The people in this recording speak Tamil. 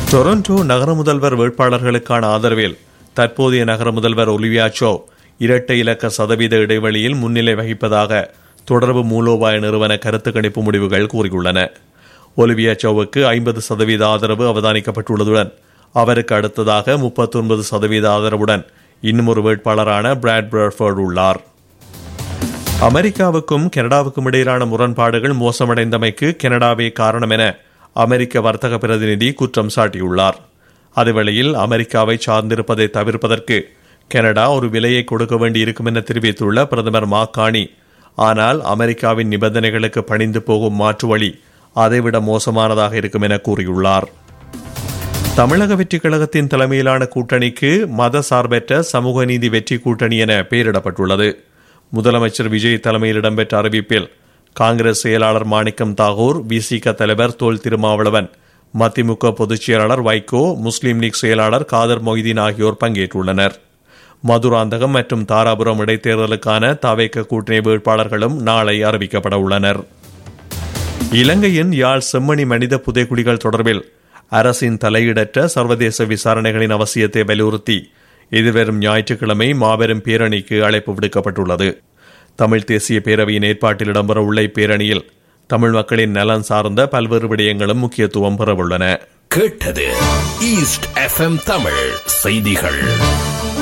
டொரண்டோ நகர முதல்வர் வேட்பாளர்களுக்கான ஆதரவில் தற்போதைய நகர முதல்வர் ஒலிவியா சோ இரட்டை இலக்க சதவீத இடைவெளியில் முன்னிலை வகிப்பதாக தொடர்பு மூலோபாய நிறுவன கருத்து கணிப்பு முடிவுகள் கூறியுள்ளன ஒலிவியா சோவுக்கு ஐம்பது சதவீத ஆதரவு அவதானிக்கப்பட்டுள்ளதுடன் அவருக்கு அடுத்ததாக முப்பத்தொன்பது சதவீத ஆதரவுடன் இன்னும் ஒரு வேட்பாளரான பிராட் பிரஃபர்ட் உள்ளார் அமெரிக்காவுக்கும் கனடாவுக்கும் இடையிலான முரண்பாடுகள் மோசமடைந்தமைக்கு கனடாவே காரணம் என அமெரிக்க வர்த்தக பிரதிநிதி குற்றம் சாட்டியுள்ளார் அதேவேளையில் அமெரிக்காவை சார்ந்திருப்பதை தவிர்ப்பதற்கு கனடா ஒரு விலையை கொடுக்க வேண்டியிருக்கும் என தெரிவித்துள்ள பிரதமர் மாக்காணி ஆனால் அமெரிக்காவின் நிபந்தனைகளுக்கு பணிந்து போகும் மாற்று வழி அதைவிட மோசமானதாக இருக்கும் என கூறியுள்ளார் தமிழக வெற்றிக் கழகத்தின் தலைமையிலான கூட்டணிக்கு மத சார்பற்ற சமூக நீதி வெற்றி கூட்டணி என பெயரிடப்பட்டுள்ளது முதலமைச்சர் விஜய் தலைமையில் இடம்பெற்ற அறிவிப்பில் காங்கிரஸ் செயலாளர் மாணிக்கம் தாகூர் விசிக தலைவர் தோல் திருமாவளவன் மதிமுக பொதுச் செயலாளர் வைகோ முஸ்லீம் லீக் செயலாளர் காதர் மொய்தீன் ஆகியோர் பங்கேற்றுள்ளனர் மதுராந்தகம் மற்றும் தாராபுரம் இடைத்தேர்தலுக்கான தவைக்க கூட்டணி வேட்பாளர்களும் நாளை அறிவிக்கப்பட உள்ளனர் இலங்கையின் யாழ் செம்மணி மனித புதைக்குழிகள் தொடர்பில் அரசின் தலையிடற்ற சர்வதேச விசாரணைகளின் அவசியத்தை வலியுறுத்தி எதிர்வரும் ஞாயிற்றுக்கிழமை மாபெரும் பேரணிக்கு அழைப்பு விடுக்கப்பட்டுள்ளது தமிழ் தேசிய பேரவையின் ஏற்பாட்டில் இடம்பெறவுள்ள இப்பேரணியில் தமிழ் மக்களின் நலன் சார்ந்த பல்வேறு விடயங்களும் முக்கியத்துவம் பெறவுள்ளன கேட்டது ஈஸ்ட் எஃப்எம் தமிழ் செய்திகள்